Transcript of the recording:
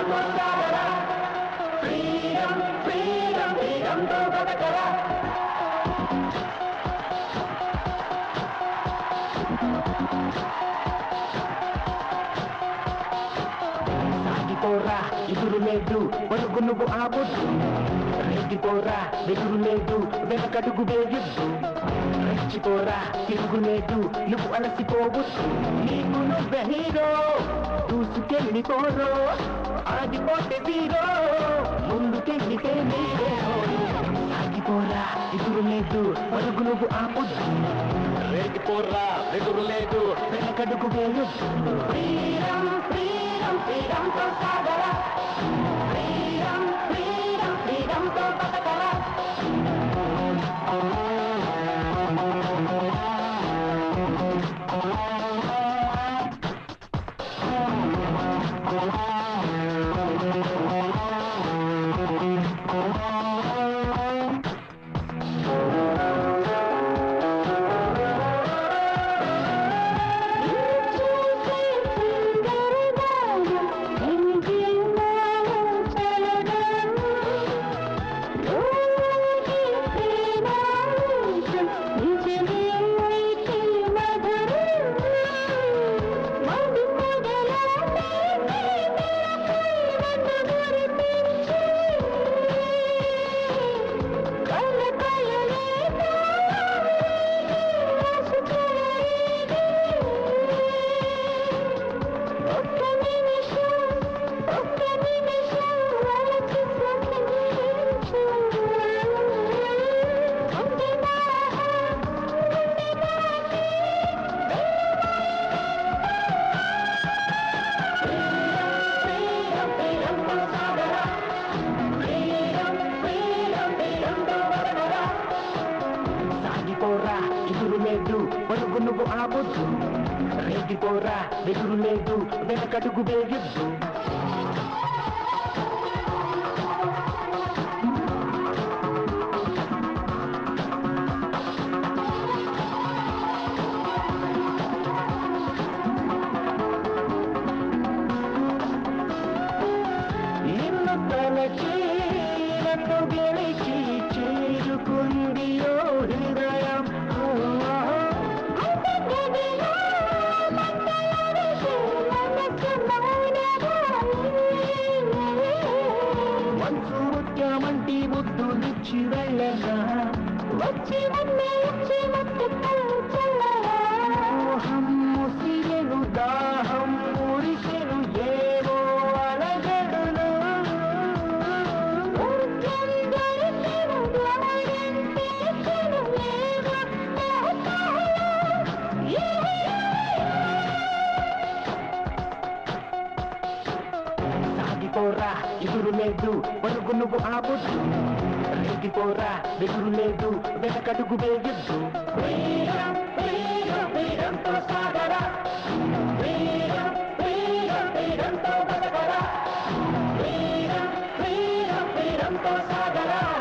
ఫ్రీడంతో సాగరా freedom freedom ఫ్రీడంతో బతకరా సాగిపోరా ఎదురు లేదు పరుగు నువ్వు ఆపొద్దు రెడ్డిపోరా వెదురు లేదు వెనకడుగు వేయొద్దు రెచ్చిపోరా తిరుగులేదు నువ్వు అలసిపోవద్దు నీకు నువ్వే హీరో దూసుకెళ్ళిపోరో ఆగిపోతే జీరో ముందుకెళ్ళితే నీరే సాగిపోరా ఎదురు లేదు పరుగు నువ్వు ఆపొద్దు రెడ్డిపోరా వెదురు లేదు వెనకడుగు వేయొద్దు ఫ్రీడమ్ ఫ్రీడమ్ ఫ్రీడమ్తో సాగరా ఫ్రీడమ్ ఫ్రీడమ్ ఫ్రీడమ్తో బతకరా ఒక్క నిమిషం ఒక్క నిమిషం వలచి స్వప్నించు గుండె దాహం గుండె దాటి ఫ్రీడమ్ ఫ్రీడమ్తో సాగరా ఫ్రీడమ్ ఫ్రీడమ్ ఫ్రీడమ్తో బతకరా సాగిపోరా ఎదురు లేదు పరుగు నువ్వు ఆపొద్దు రేగిపోరా వెదురు లేదు వెనకడుగు వేయొద్దు నిన్ను తలచి నన్ను గెలిచి చేరుకుంది ఓ హృదయం మనసు ముత్యమంటి ముద్దు నిచ్చి వెళ్ళగా వచ్చి వచ్చి మోహం ముసిరెను దాహం మురిసెను ఏవో అలగడులు సాగిపోరా ఎదురు లేదు పరుగు నువ్వు ఆపొద్దు రేగిపోరా వెదురు లేదు వెనకడుగు వేయొద్దు ఫ్రీడమ్ ఫ్రీడమ్ ఫ్రీడమ్తో సాగరా ఫ్రీడమ్ ఫ్రీడమ్ ఫ్రీడమ్తో బతకరా ఫ్రీడమ్ ఫ్రీడమ్ ఫ్రీడమ్తో సాగరా